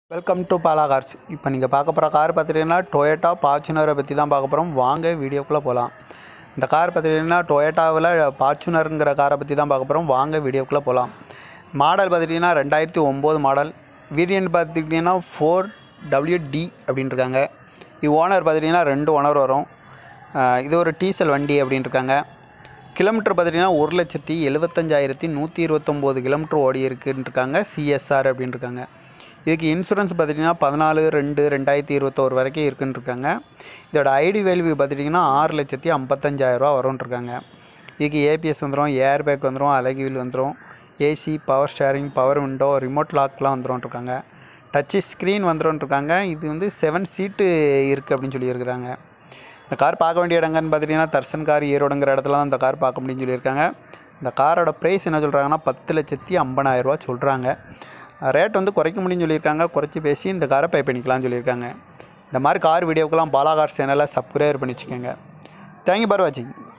welcome to Bala cars இப்போ நீங்கள் பார்க்க போகிற கார் பார்த்துட்டீங்கன்னா டொயோட்டா ஃபார்ச்சுனரை பற்றி தான் பார்க்க போகிறோம் வாங்க வீடியோக்குள்ளே போகலாம் இந்த கார் பார்த்துட்டிங்கன்னா டொயோட்டாவில் ஃபார்ச்சுனருங்கிற காரை பற்றி தான் பார்க்க போகிறோம் வாங்க வீடியோக்குள்ளே போகலாம் மாடல் பார்த்துட்டிங்கன்னா ரெண்டாயிரத்தி ஒம்பது மாடல் வேரியன்ட் பார்த்துக்கிட்டிங்கன்னா ஃபோர் டபிள்யூடி அப்படின்னு இருக்காங்க இது ஓனர் பார்த்துட்டிங்கன்னா ரெண்டு ஓனர் வரும் ஆஹ் இது ஒரு டீசல் வண்டி அப்படின்னு இருக்காங்க கிலோமீட்டர் பார்த்துட்டிங்கன்னா ஒரு லட்சத்தி எழுபத்தஞ்சாயிரத்தி நூற்றி இருபத்தொம்போது கிலோமீட்டர் ஓடி இருக்குன்னு இருக்காங்க சிஎஸ்ஆர் அப்படின்னு இருக்காங்க இதுக்கு இன்சூரன்ஸ் பார்த்துட்டிங்கன்னா பதினாலு ரெண்டு ரெண்டாயிரத்தி இருபத்தோரு வரைக்கும் இருக்குன்னு இருக்காங்க இதோட ஐடி வேல்யூ பார்த்துட்டிங்கன்னா ஆறு லட்சத்தி ஐம்பத்தஞ்சாயிரரூவா வரும்னு இருக்காங்க இதுக்கு ஏபிஎஸ் வந்துடும் ஏர் பேக் வந்துடும் அலகி வீல் வந்துடும் AC power steering power window remote லாக்லாம் வந்துடும் இருக்காங்க டச்சு ஸ்க்ரீன் வந்துடும் இருக்காங்க இது வந்து செவன் சீட்டு இருக்குது அப்படின்னு சொல்லியிருக்கிறாங்க இந்த கார் பார்க்க வேண்டிய இடங்கன்னு பார்த்துட்டிங்கன்னா தர்சன் கார் ஈரோடுங்கிற இடத்துல தான் இந்த கார் பார்க்க முடியும்னு சொல்லியிருக்காங்க இந்த காரோட ப்ரைஸ் என்ன சொல்கிறாங்கன்னா பத்து லட்சத்தி ஐம்பதாயிரரூவா சொல்கிறாங்க ரேட் வந்து குறைக்க முடியும்னு சொல்லியிருக்காங்க குறைச்சி பேசி இந்த காரை பே பண்ணிக்கலாம்னு சொல்லியிருக்காங்க இந்த மாதிரி கார் வீடியோக்கெல்லாம் பாலா கார் சேனலை சப்ஸ்கிரைப் பண்ணி வச்சுக்கோங்க தேங்க்யூ பார் வாட்சிங்